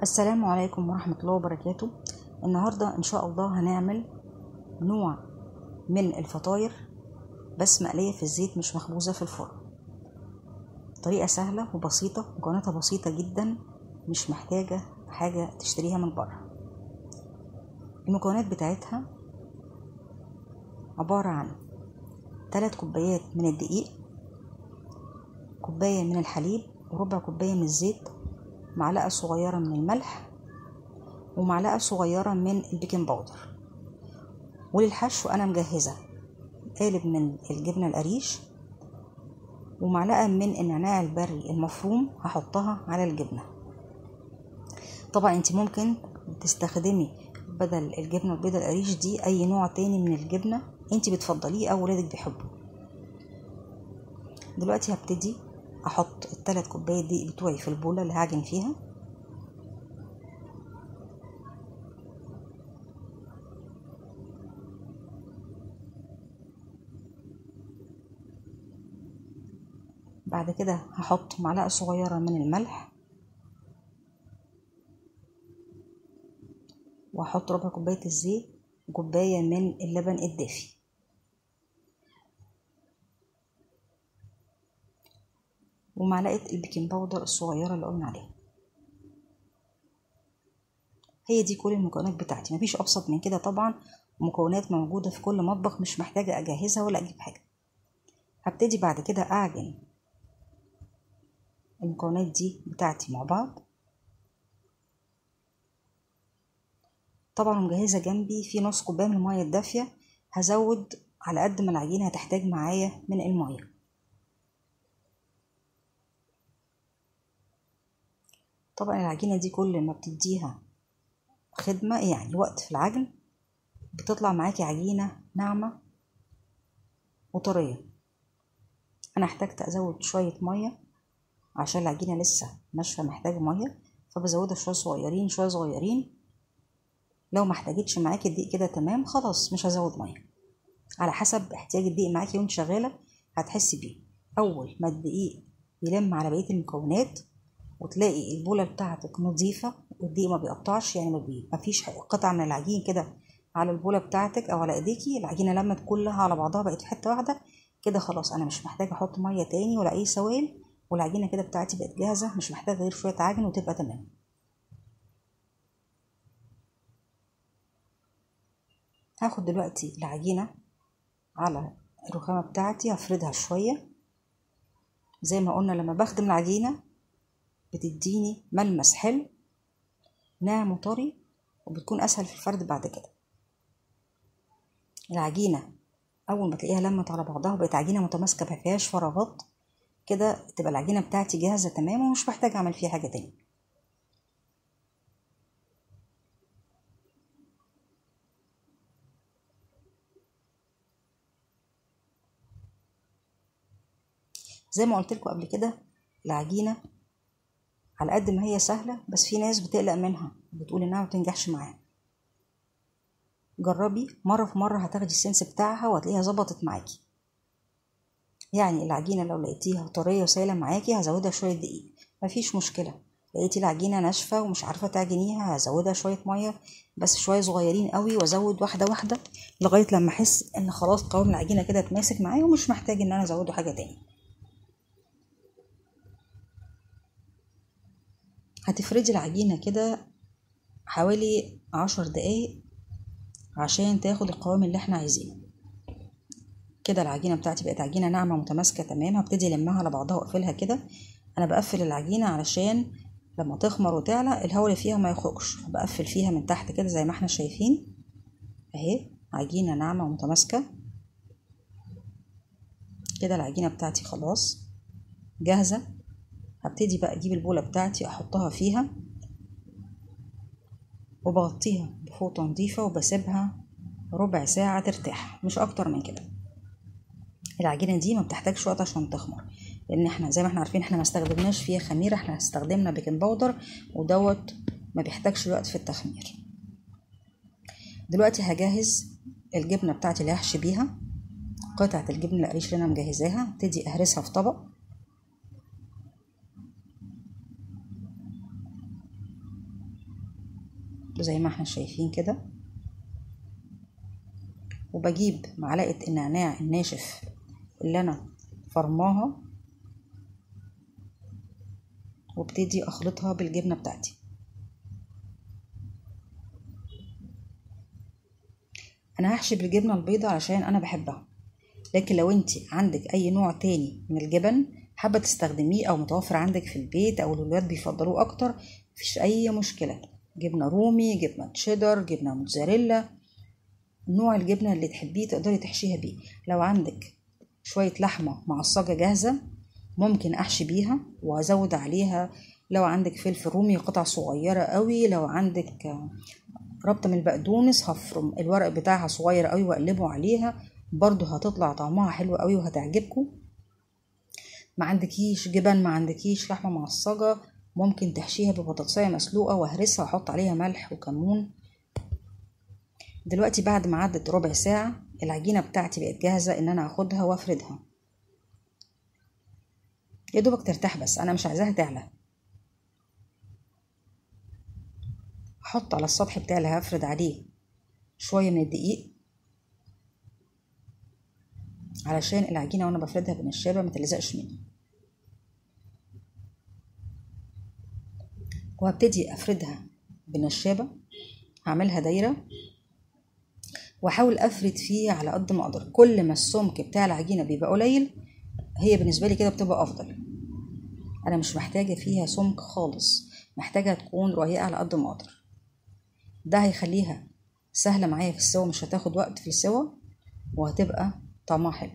السلام عليكم ورحمة الله وبركاته النهاردة إن شاء الله هنعمل نوع من الفطاير بس مقلية في الزيت مش مخبوزة في الفرن طريقة سهلة وبسيطة مكوناتها بسيطة جدا مش محتاجة حاجة تشتريها من بره المكونات بتاعتها عبارة عن تلات كوبايات من الدقيق كوباية من الحليب وربع كوباية من الزيت معلقة صغيرة من الملح ومعلقة صغيرة من البيكنج باودر وللحشو أنا مجهزة قالب من الجبنة القريش ومعلقة من النعناع البري المفروم هحطها على الجبنة طبعا انت ممكن تستخدمي بدل الجبنة البيضة القريش دي أي نوع تاني من الجبنة انت بتفضليه أو ولادك بيحبوه دلوقتي هبتدي احط التلات كوبايات دقيق بتوعي في البولة اللي هعجن فيها بعد كده هحط معلقة صغيرة من الملح وهحط ربع كوباية الزيت وكوباية من اللبن الدافي ومعلقة البيكنج باودر الصغيرة اللي قلنا عليها هي دي كل المكونات بتاعتي مفيش أبسط من كده طبعا مكونات موجودة في كل مطبخ مش محتاجة أجهزها ولا أجيب حاجة هبتدي بعد كده أعجن المكونات دي بتاعتي مع بعض طبعا مجهزة جنبي في نص كوباية من المية الدافية هزود على قد ما العجينة هتحتاج معايا من المية طبعا العجينة دي كل ما بتديها خدمة يعني وقت في العجن بتطلع معاكي عجينة ناعمة وطرية أنا احتجت أزود شوية مية عشان العجينة لسه ناشفة محتاجة مية فبزودها شوية صغيرين شوية صغيرين لو ما احتاجتش معاكي الدقيق كده تمام خلاص مش هزود مية على حسب احتياج الدقيق معاكي وانت شغالة هتحسي بيه أول ما الدقيق يلم على بقية المكونات وتلاقي البولة بتاعتك نظيفة والدقيق ما بيقطعش يعني ما فيش قطع من العجين كده على البولة بتاعتك او على ايديكي العجينة لمت كلها على بعضها بقت في حتة واحدة كده خلاص انا مش محتاجة احط مية تاني ولا اي سوائل والعجينة كده بتاعتي بقت جاهزة مش محتاجة غير شوية عجن وتبقى تمام هاخد دلوقتي العجينة على الرخامة بتاعتي هفردها شوية زي ما قلنا لما بخدم العجينة بتديني ملمس حلو ناعم وطري وبتكون اسهل في الفرد بعد كده العجينه اول ما تلاقيها لمت على بعضها وبقت عجينه متماسكه ما فيهاش فراغات كده تبقى العجينه بتاعتي جاهزه تمام ومش محتاجه اعمل فيها حاجه تاني زي ما قلت لكم قبل كده العجينه على قد ما هي سهلة بس في ناس بتقلق منها بتقول انها متنجحش معاها جربي مرة في مرة هتاخدي السنس بتاعها وهتلاقيها ظبطت معاكي يعني العجينة لو لقيتيها طرية وسايلة معاكي هزودها شوية دقيق مفيش مشكلة لقيتي العجينة ناشفة ومش عارفة تعجنيها هزودها شوية مية بس شوية صغيرين قوي وازود واحدة واحدة لغاية لما احس ان خلاص قوام العجينة كده اتماسك معايا ومش محتاج ان انا ازوده حاجة تاني هتفردي العجينة كده حوالي عشر دقايق عشان تاخد القوام اللي احنا عايزينه كده العجينة بتاعتي بقت عجينة ناعمة متماسكة تمام هبتدي المها على بعضها واقفلها كده انا بقفل العجينة علشان لما تخمر وتعلى الهواء اللي فيها ما يخرجش فبقفل فيها من تحت كده زي ما احنا شايفين اهي عجينة ناعمة ومتماسكة كده العجينة بتاعتي خلاص جاهزة هبتدي بقى اجيب البولة بتاعتي احطها فيها وبغطيها بفوطة نظيفة وبسيبها ربع ساعة ترتاح مش اكتر من كده العجينة دي ما بتحتاجش وقت عشان تخمر لان احنا زي ما احنا عارفين احنا ما استخدمناش فيها خميرة احنا استخدمنا بيكنج باودر ودوت ما بيحتاجش وقت في التخمير دلوقتي هجهز الجبنة بتاعتي اللي هحشي بيها قطعة الجبنة القريش اللي انا مجهزاها ابتدي اهرسها في طبق زي ما احنا شايفين كده وبجيب معلقة النعناع الناشف اللي انا فرماها وابتدي اخلطها بالجبنة بتاعتي انا هحشي بالجبنة البيضة علشان انا بحبها لكن لو انت عندك اي نوع تاني من الجبن حابة تستخدميه او متوفر عندك في البيت او الولاد بيفضلوه اكتر مفيش اي مشكلة جبنة رومي جبنة تشيدر جبنة موتزاريلا نوع الجبنة اللي تحبيه تقدري تحشيها بيه لو عندك شوية لحمة معصجة جاهزة ممكن احشي بيها وازود عليها لو عندك فلفل رومي قطع صغيرة قوي لو عندك ربطة من البقدونس هفرم الورق بتاعها صغير قوي واقلبه عليها برضو هتطلع طعمها حلو قوي وهتعجبكم ما عندكيش جبن ما عندكيش لحمة معصجة ممكن تحشيها ببطاطساية مسلوقة وهرسها واحط عليها ملح وكمون دلوقتي بعد ما عدت ربع ساعة العجينة بتاعتي بقت جاهزة ان انا اخدها وافردها يا دوبك ترتاح بس انا مش عايزاها تعلى احط على السطح بتاعي اللي هفرد عليه شوية من الدقيق علشان العجينة وانا بفردها بالنشابة ما تلزقش مني وهبتدي افردها بالنشابة هعملها دايرة واحاول افرد فيه على قد ما اقدر كل ما السمك بتاع العجينة بيبقى قليل هي بالنسبة لي كده بتبقى افضل انا مش محتاجة فيها سمك خالص محتاجة تكون رقيقة على قد ما اقدر ده هيخليها سهلة معايا في السوا مش هتاخد وقت في السوا وهتبقى طعمها حلو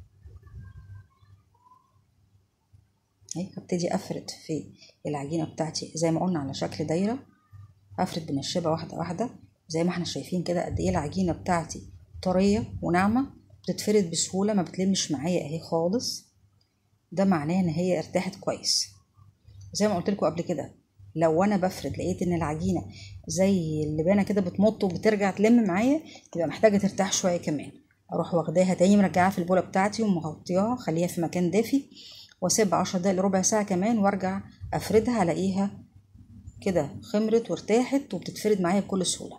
اهي هبتدي افرد في العجينة بتاعتي زي ما قلنا على شكل دايرة افرد بالنشابة واحدة واحدة زي ما احنا شايفين كده قد ايه العجينة بتاعتي طرية وناعمة بتتفرد بسهولة ما بتلمش معايا اهي خالص ده معناه ان هي ارتاحت كويس زي ما قلت لكم قبل كده لو انا بفرد لقيت ان العجينه زي اللبانه كده بتمط وبترجع تلم معايا تبقى محتاجه ترتاح شويه كمان اروح واخداها تاني مرجعاها في البوله بتاعتي ومغطياها خليها في مكان دافي واسيبها عشر دقايق لربع ساعه كمان وارجع افردها الاقيها كده خمرت وارتاحت وبتتفرد معايا بكل سهوله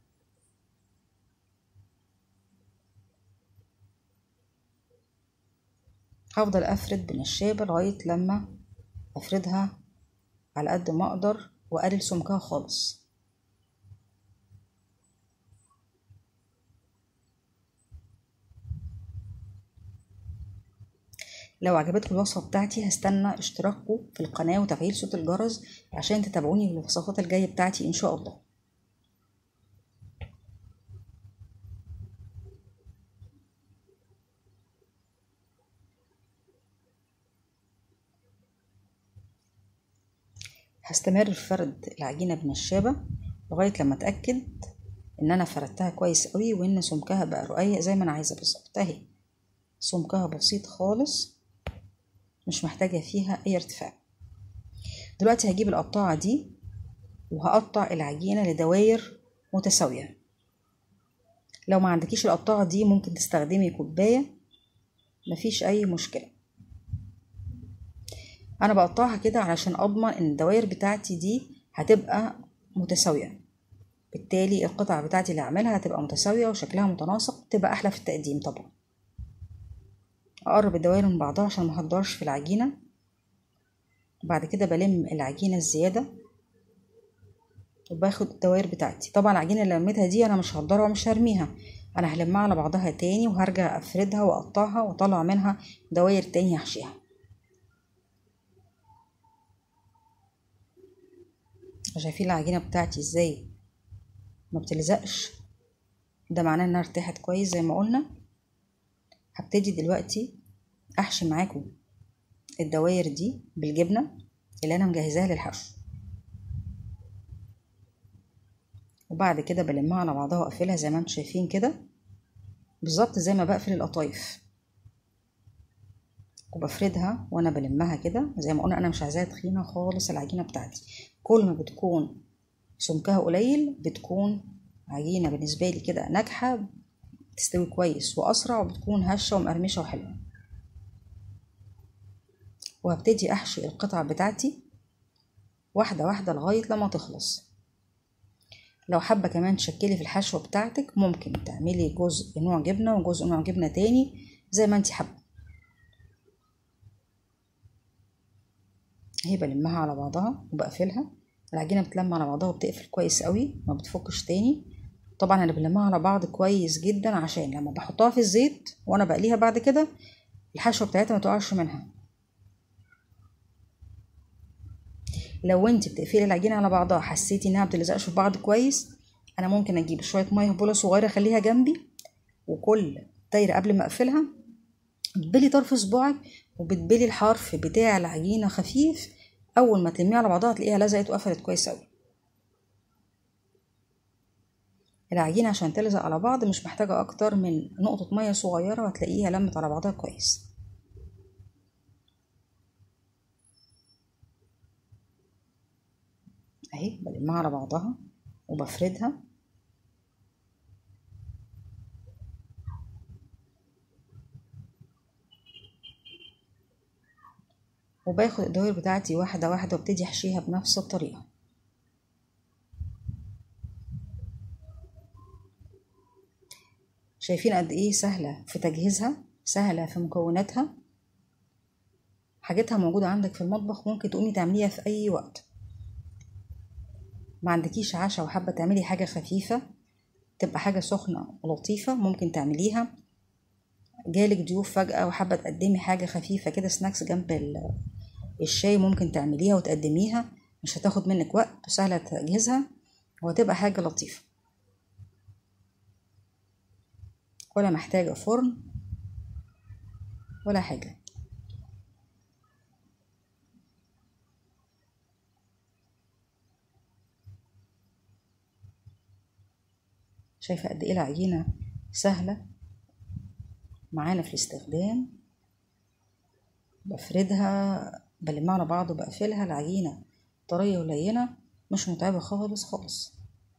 هفضل افرد بنشابه لغايه لما افردها على قد ما اقدر واقلل سمكها خالص لو عجبتكم الوصفة بتاعتي هستنى اشتراككم في القناة وتفعيل صوت الجرس عشان تتابعوني في الوصفات الجاية بتاعتي ان شاء الله هستمر في فرد العجينة بنشابة لغاية لما اتأكد ان انا فردتها كويس قوي وان سمكها بقى رقيق زي ما انا عايزة بالظبط اهي سمكها بسيط خالص مش محتاجة فيها اي ارتفاع دلوقتي هجيب القطاعة دي وهقطع العجينة لدواير متساوية لو ما عندكيش القطاعة دي ممكن تستخدمي كوباية مفيش اي مشكلة انا بقطعها كده علشان اضمن ان الدوائر بتاعتي دي هتبقى متساوية بالتالي القطع بتاعتي اللي هعملها هتبقى متساوية وشكلها متناسق تبقى احلى في التقديم طبعا اقرب الدوائر من بعضها عشان محضرش في العجينة بعد كده بلم العجينة الزيادة وباخد الدوائر بتاعتي طبعا العجينة اللي لميتها دي انا مش هقدرها ومش هرميها انا هلمها على بعضها تاني وهرجع افردها واقطعها واطلع منها دوائر تاني هحشيها شايفين العجينة بتاعتي ازاي ما بتلزقش ده معناه انها ارتاحت كويس زي ما قلنا هبتدي دلوقتي احشي معاكم الدواير دي بالجبنة اللي انا مجهزاها للحشو وبعد كده بلمها على بعضها واقفلها زي ما انتم شايفين كده بالظبط زي ما بقفل القطايف وبفردها وانا بلمها كده زي ما قلنا انا مش عايزاها تخينه خالص العجينه بتاعتي كل ما بتكون سمكها قليل بتكون عجينه بالنسبه لي كده ناجحه بتستوي كويس واسرع وبتكون هشه ومقرمشه وحلوه وهبتدي احشي القطع بتاعتي واحده واحده لغايه لما تخلص لو حابة كمان تشكلي في الحشوة بتاعتك ممكن تعملي جزء نوع جبنة وجزء نوع جبنة تاني زي ما انت حابة اهي بلمها على بعضها وبقفلها العجينة بتلم على بعضها وبتقفل كويس قوي ما بتفكش تاني طبعا انا بلمها على بعض كويس جدا عشان لما بحطها في الزيت وانا بقليها بعد كده الحشوة بتاعتها ما تقعش منها لو انت بتقفلي العجينه على بعضها حسيتي انها بتلزقش في بعض كويس انا ممكن اجيب شويه ميه في بوله صغيره اخليها جنبي وكل دايره قبل ما اقفلها بتبلي طرف صباعك وبتبلي الحرف بتاع العجينه خفيف اول ما تلميها على بعضها تلاقيها لزقت وقفلت كويس قوي العجينه عشان تلزق على بعض مش محتاجه اكتر من نقطه ميه صغيره وهتلاقيها لمت على بعضها كويس اهي بلمها على بعضها وبفردها وباخد الدوائر بتاعتي واحدة واحدة وابتدي احشيها بنفس الطريقة شايفين قد ايه سهلة في تجهيزها سهلة في مكوناتها حاجتها موجودة عندك في المطبخ ممكن تقومي تعمليها في أي وقت ما عندكيش عشاء وحابة تعملي حاجة خفيفة تبقى حاجة سخنة ولطيفة ممكن تعمليها جالك ضيوف فجأة وحابة تقدمي حاجة خفيفة كده سناكس جنب الشاي ممكن تعمليها وتقدميها مش هتاخد منك وقت وسهلة تجهيزها وهتبقى حاجة لطيفة ولا محتاجة فرن ولا حاجة شايفة قد ايه العجينة سهلة معانا في الاستخدام بفردها بلمها على بعض وبقفلها العجينة طرية ولينة مش متعبة خالص خالص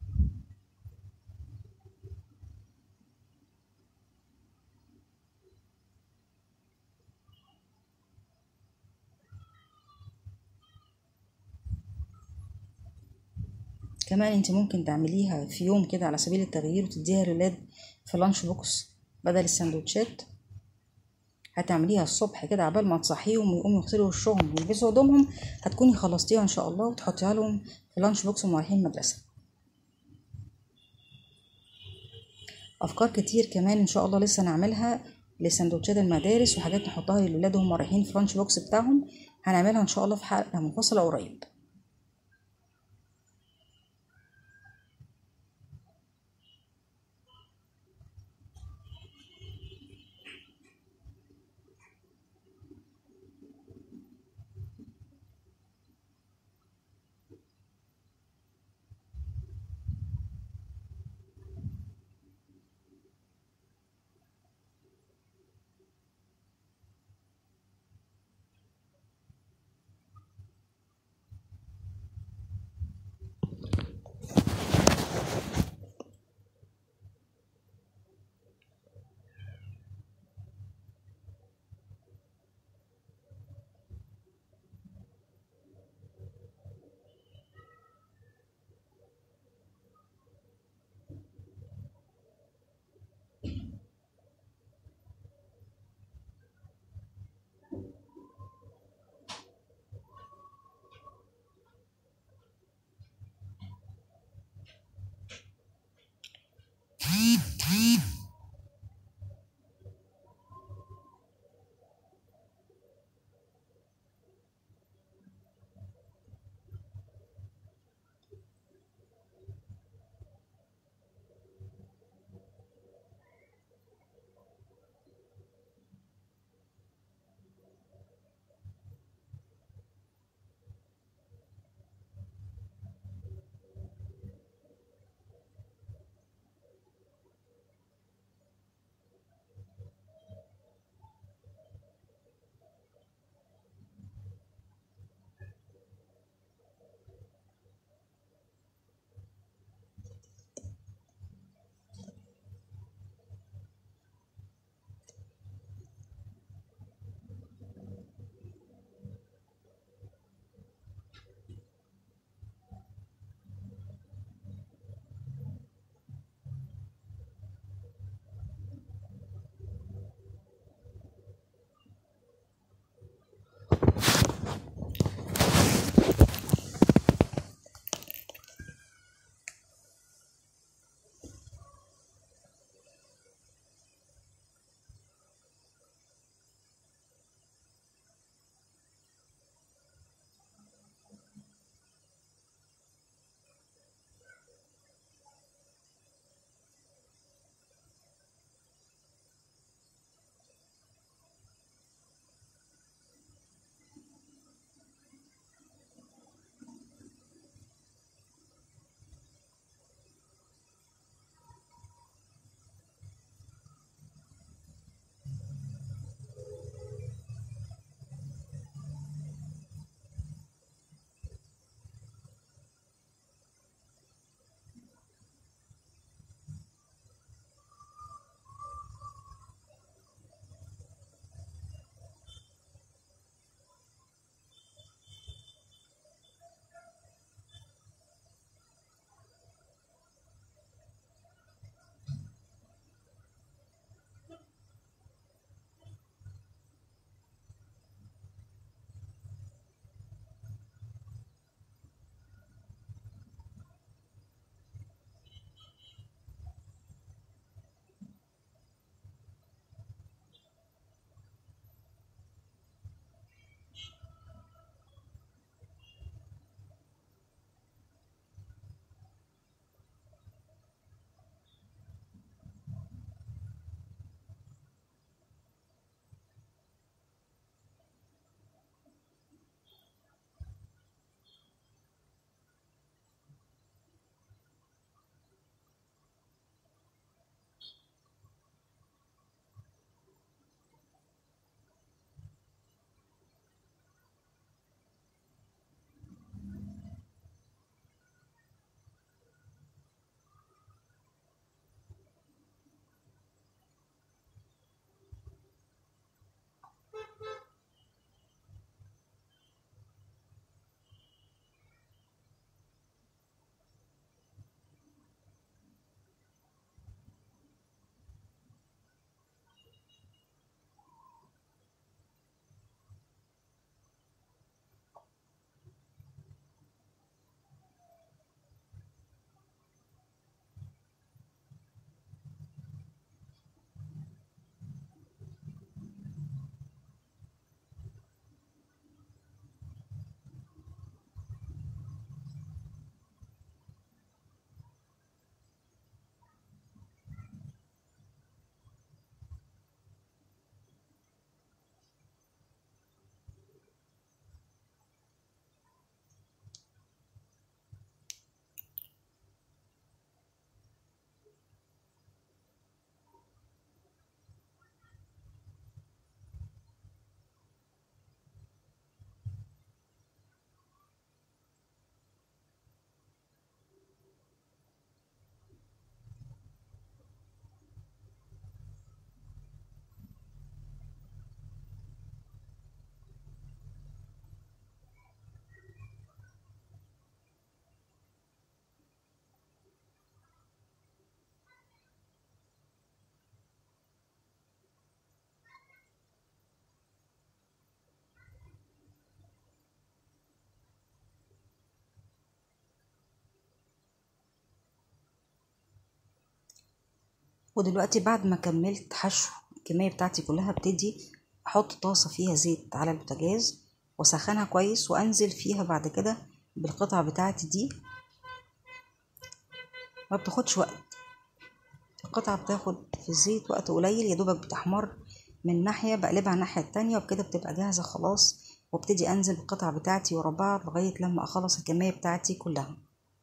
كمان انت ممكن تعمليها في يوم كده على سبيل التغيير وتديها للولاد في لانش بوكس بدل السندوتشات هتعمليها الصبح كده عبال ما تصحيهم ويقوموا يغسلوا وشهم ويلبسوا هدومهم هتكوني خلصتيها ان شاء الله وتحطيها لهم في لانش بوكس وهم رايحين المدرسه افكار كتير كمان ان شاء الله لسه نعملها لسندوتشات المدارس وحاجات نحطها للولاد وهم رايحين في لانش بوكس بتاعهم هنعملها ان شاء الله في حلقه منفصله قريب ودلوقتي بعد ما كملت حشو الكمية بتاعتي كلها ابتدي احط طاسة فيها زيت على البوتاجاز واسخنها كويس وانزل فيها بعد كده بالقطع بتاعتي دي ما بتاخدش وقت القطعة بتاخد في الزيت وقت قليل يا دوبك بتحمر من ناحية بقلبها الناحية التانية وبكده بتبقى جاهزة خلاص وابتدي انزل بالقطع بتاعتي ورا بعض لغاية لما اخلص الكمية بتاعتي كلها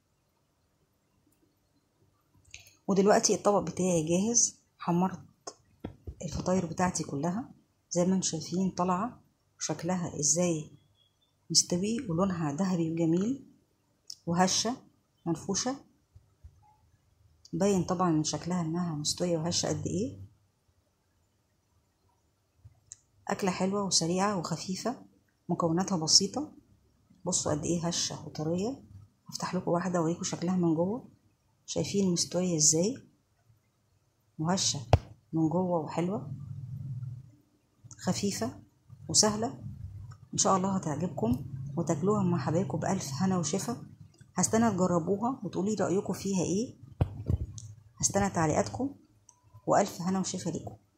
ودلوقتي الطبق بتاعي جاهز حمرت الفطاير بتاعتي كلها زي ما انتم شايفين طالعة شكلها ازاي مستوي ولونها ذهبي وجميل وهشة منفوشة باين طبعا من شكلها انها مستوية وهشة قد ايه أكلة حلوة وسريعة وخفيفة مكوناتها بسيطة بصوا قد ايه هشة وطرية هفتح لكم واحدة اوريكم شكلها من جوه شايفين مستوية ازاي وهشة من جوه وحلوة خفيفة وسهلة ان شاء الله هتعجبكم وتاكلوها مع حبايبكم بألف هنا وشفا هستنى تجربوها وتقولي رأيكم فيها ايه هستنى تعليقاتكم وألف هنا وشفا ليكم